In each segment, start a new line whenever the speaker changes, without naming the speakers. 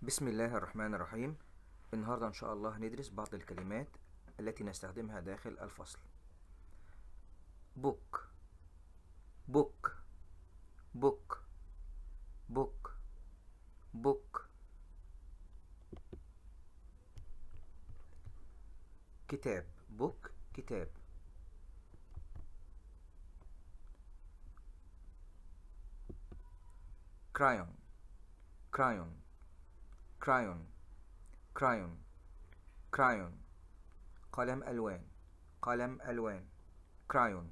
بسم الله الرحمن الرحيم النهاردة إن شاء الله هندرس بعض الكلمات التي نستخدمها داخل الفصل book book book book book كتاب book كتاب crayon crayon crayon crayon crayon قلم ألوان قلم ألوان crayon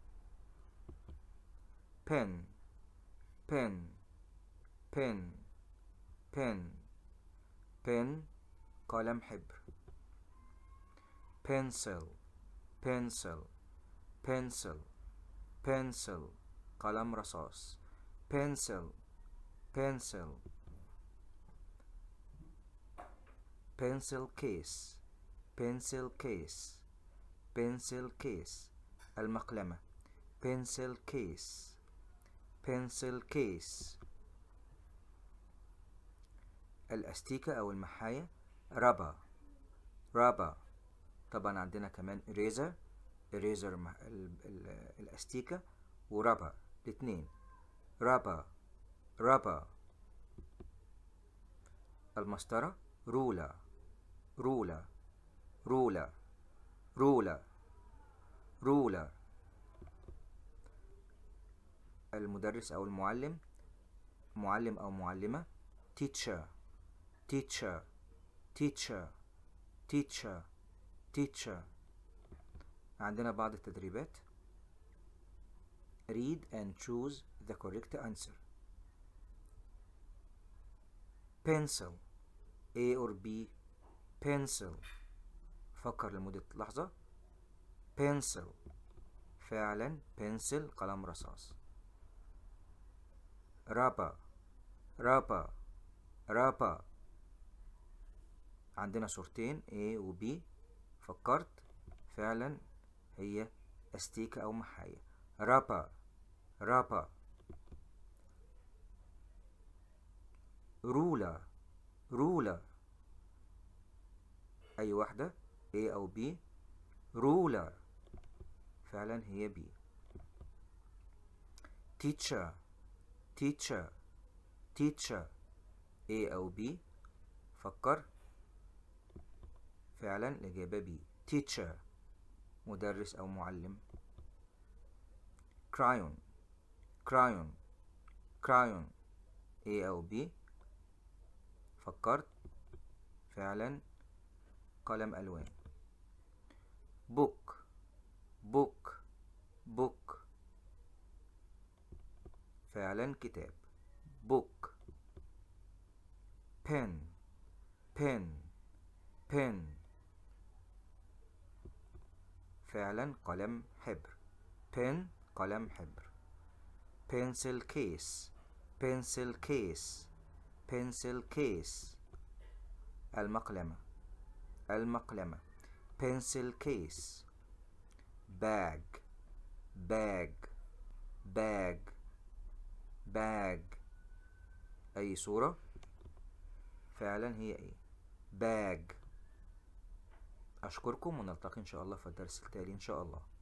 pen pen pen pen pen قلم حبر pencil pencil pencil pencil قلم رصاص pencil pencil pencil case pencil case pencil case المقلمة pencil case pencil case الأستيكة أو المحاية ربا ربا طبعا عندنا كمان eraser eraser ال ال الأستيكة وربا الاتنين ربا ربا المسطرة رولا رولا رولا رولا رولا المدرس أو المعلم معلم أو معلمة teacher teacher teacher teacher teacher عندنا بعض التدريبات read and choose the correct answer pencil A or B pencil فكر لمدة لحظة pencil فعلا pencil قلم رصاص رابا رابا رابا عندنا صورتين A و B فكرت فعلا هي استيكة أو محاية رابا رابا رولا رولا أي واحدة A أو B ruler فعلا هي B teacher teacher teacher A أو B فكر فعلا الإجابة B teacher مدرس أو معلم crayon crayon crayon A أو B فكرت فعلا قلم ألوان book book book فعلا كتاب book pen pen pen فعلا قلم حبر pen قلم حبر pencil case pencil case pencil case المقلمة المقلمة pencil case bag bag bag bag أي صورة فعلا هي ايه bag أشكركم ونلتقي إن شاء الله في الدرس التالي إن شاء الله